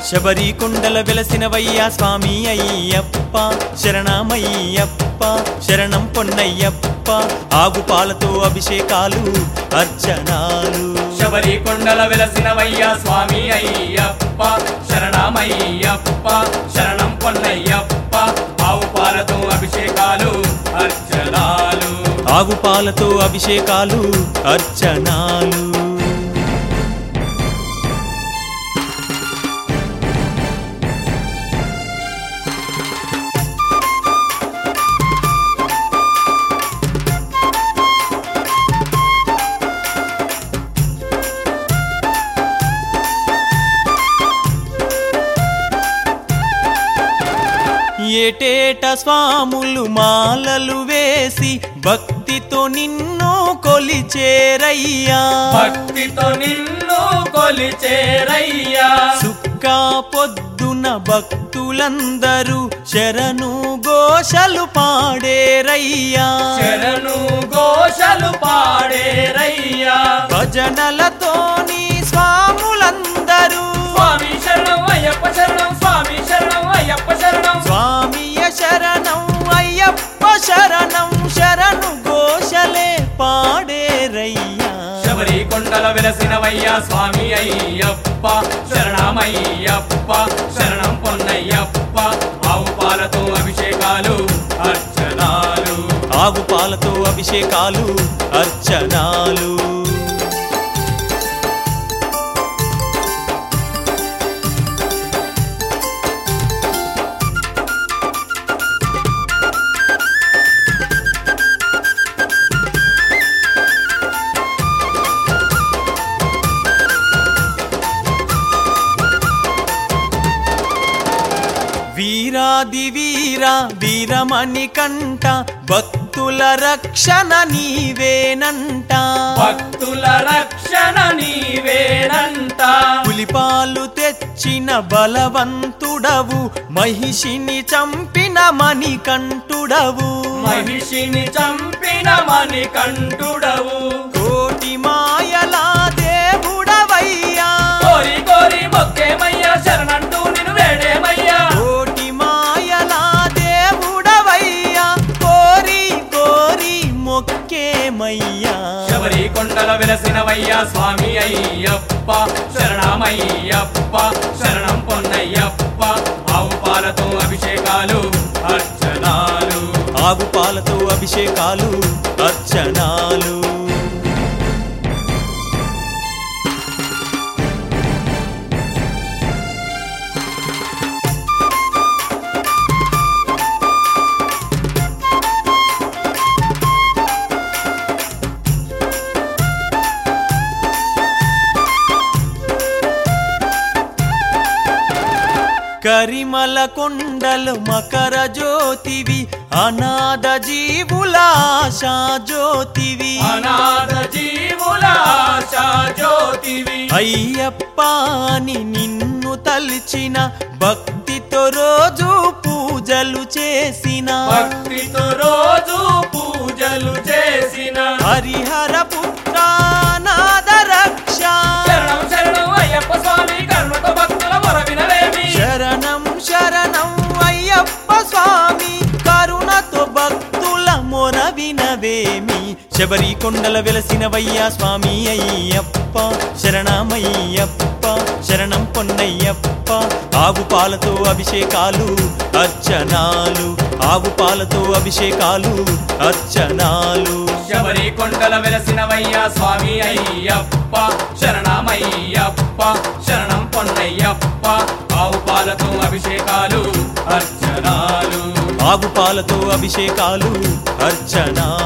శబరి కొండల వెలసినవయ్యా స్వామి అయ్యప్ప శరణమయ్యప్ప శరణం పొన్నయ్యప్ప ఆగు పాలతో అభిషేకాలు అర్చనాలు శబరి కొండల వెలసినవయ్యా స్వామి అయ్యప్ప శరణమయ్యప్ప శరణం పొన్నయ్యప్ప ఆవు పాలతో అభిషేకాలు అర్చనాలు ఆగు పాలతో అభిషేకాలు అర్చనాలు ఏటేట స్వాములు మాలలు వేసి భక్తితో నిన్ను కొలిచేరయ్యా భక్తితో నిన్ను కొలిచేరయ్యా సుక్క పొద్దున భక్తులందరూ శరణు ఘోషలు పాడేరయ్యా శరణు ఘోషలు పాడేరయ్యా భజనలతోని స్వాములందరూ స్వామి శరణం అయ్యప్ప శరణం స్వామి శరణం అయ్యప్ప శరణం స్వామియ శరణం అయ్యప్ప శరణం శరణు ఘోషలే పాడేరయ్యా శబరి కొండల వెలసినవయ్యా స్వామి అయ్యప్ప శరణమయ్యప్ప శరణం పొన్నయ్యప్ప ఆవు పాలతో అభిషేకాలు అర్చనాలు ఆగు పాలతో అభిషేకాలు అర్చనాలు వీరాది వీర వీరమణి కంట భక్తుల రక్షణ నీవేనంట భక్తుల రక్షణ నీవేనంట పులిపాలు తెచ్చిన బలవంతుడవు మహిషిని చంపిన మణికంఠుడవు మహిషిని చంపిన మణికంఠుడవు కోటి మాయలా దేవుడవయ్యా కోరి కోరి మొక్కేమయ్యా శరణంటూ నిన్ను వేడేమయ్యా కోటి మాయలా దేవుడవయ్యా కోరి కోరి మొక్కేమయ్యా శబరి కొండల వెలసినవయ్యా స్వామి అయ్యప్ప శరణమయ్యప్ప శరణం పొన్నయ్యప్ప ఆవు పాలతో అభిషేకాలు అర్చనాలు ఆగు పాలతో అభిషేకాలు అర్చనాలు కరిమల కొండలు మకర జ్యోతివి అనాథ జీవుల ఆశా జ్యోతివి అనాథ జీవుల ఆశా జ్యోతివి అయ్యప్ప అని నిన్ను తలిచిన భక్తితో రోజు పూజలు చేసిన భక్తితో రోజు పూజలు చేసిన హరిహర పుత్రానాథ రక్ష శరణం శరణం అయ్యప్ప స్వామి కర్మతో భక్తుల మొర వినలేమి శరణం శరణం అయ్యప్ప స్వామి కరుణతో భక్తుల మొర వినవేమి శబరి కొండల వెలసినవయ్యా స్వామి అయ్యప్ప శరణమయ్యప్ప శరణం పొన్నయ్యప్ప ఆగు పాలతో అభిషేకాలు అర్చనాలు ఆగు పాలతో అభిషేకాలు అర్చనాలు శబరి కొండల వెలసినవయ్యా స్వామి అయ్యప్ప శరణమయ్యప్ప శరణం పొన్నయ్యప్ప ఆవు పాలతో అభిషేకాలు అర్చనాలు ఆగు పాలతో అభిషేకాలు అర్చనా